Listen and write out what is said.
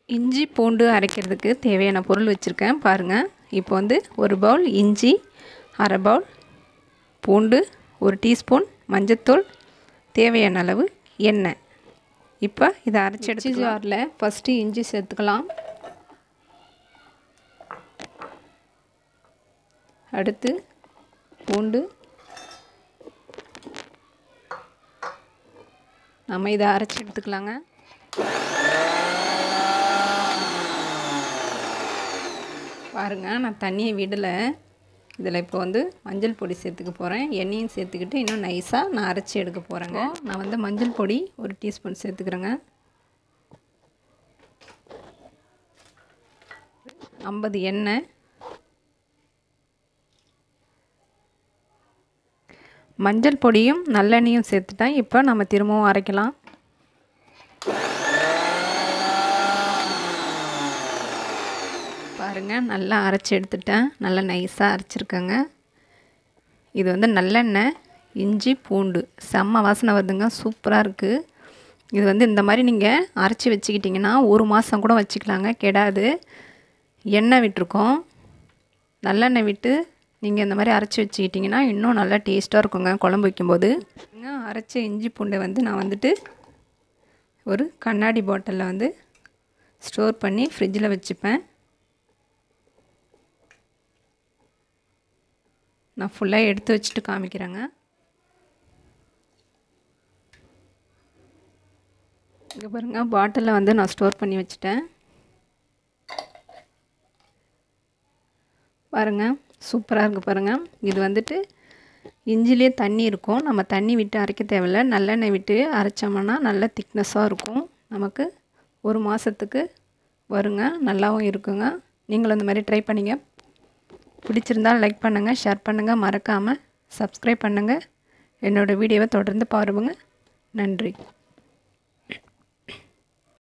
இஞ்சி பூண்டு அரைக்கிறதுக்கு தேவையான பொருள் வச்சுருக்கேன் பாருங்கள் இப்போ வந்து ஒரு பவுல் இஞ்சி அரை பவுல் பூண்டு ஒரு டீஸ்பூன் மஞ்சத்தூள் தேவையான அளவு எண்ணெய் இப்போ இதை அரைச்சி எடுத்து ஜாரில் ஃபஸ்ட்டு இஞ்சி சேர்த்துக்கலாம் அடுத்து பூண்டு நம்ம இதை அரைச்சி எடுத்துக்கலாங்க பாருங்கள் நான் தண்ணியை விடலை இதில் இப்போ வந்து மஞ்சள் பொடி சேர்த்துக்க போகிறேன் எண்ணெயும் சேர்த்துக்கிட்டு இன்னும் நைஸாக நான் அரைச்சி எடுக்க போகிறேங்க நான் வந்து மஞ்சள் பொடி ஒரு டீஸ்பூன் சேர்த்துக்கிறேங்க ஐம்பது எண்ணெய் மஞ்சள் பொடியும் நல்லெண்ணெயும் சேர்த்துட்டேன் இப்போ நம்ம திரும்பவும் அரைக்கலாம் பாருங்கள் நல்லா அரைச்சி எடுத்துட்டேன் நல்லா நைஸாக அரைச்சிருக்கேங்க இது வந்து நல்லெண்ணெய் இஞ்சி பூண்டு செம்ம வாசனை வருதுங்க சூப்பராக இருக்குது இது வந்து இந்த மாதிரி நீங்கள் அரைச்சி வச்சுக்கிட்டிங்கன்னா ஒரு மாதம் கூட வச்சுக்கலாங்க கெடாது எண்ணெய் விட்டுருக்கோம் நல்லெண்ணெய் விட்டு நீங்கள் இந்த மாதிரி அரைச்சி வச்சுக்கிட்டிங்கன்னா இன்னும் நல்லா டேஸ்ட்டாக இருக்குங்க குழம்பு வைக்கும்போது அரைச்ச இஞ்சி பூண்டை வந்து நான் வந்துட்டு ஒரு கண்ணாடி பாட்டிலில் வந்து ஸ்டோர் பண்ணி ஃப்ரிட்ஜில் வச்சுப்பேன் நான் ஃபுல்லாக எடுத்து வச்சுட்டு காமிக்கிறேங்க இங்கே பாருங்கள் பாட்டிலில் வந்து நான் ஸ்டோர் பண்ணி வச்சுட்டேன் பாருங்கள் சூப்பராக இருக்குது பாருங்கள் இது வந்துட்டு இஞ்சிலே தண்ணி இருக்கும் நம்ம தண்ணி விட்டு அரைக்க தேவையில்ல நல்லெண்ணெய் விட்டு அரைச்சோம்னா நல்ல திக்னஸாக இருக்கும் நமக்கு ஒரு மாதத்துக்கு வருங்க நல்லாவும் இருக்குங்க நீங்களும் இந்த மாதிரி ட்ரை பண்ணிங்க பிடிச்சிருந்தால் லைக் பண்ணுங்கள் ஷேர் பண்ணுங்கள் மறக்காமல் சப்ஸ்கிரைப் பண்ணுங்கள் என்னோடய வீடியோவை தொடர்ந்து பாருங்கள் நன்றி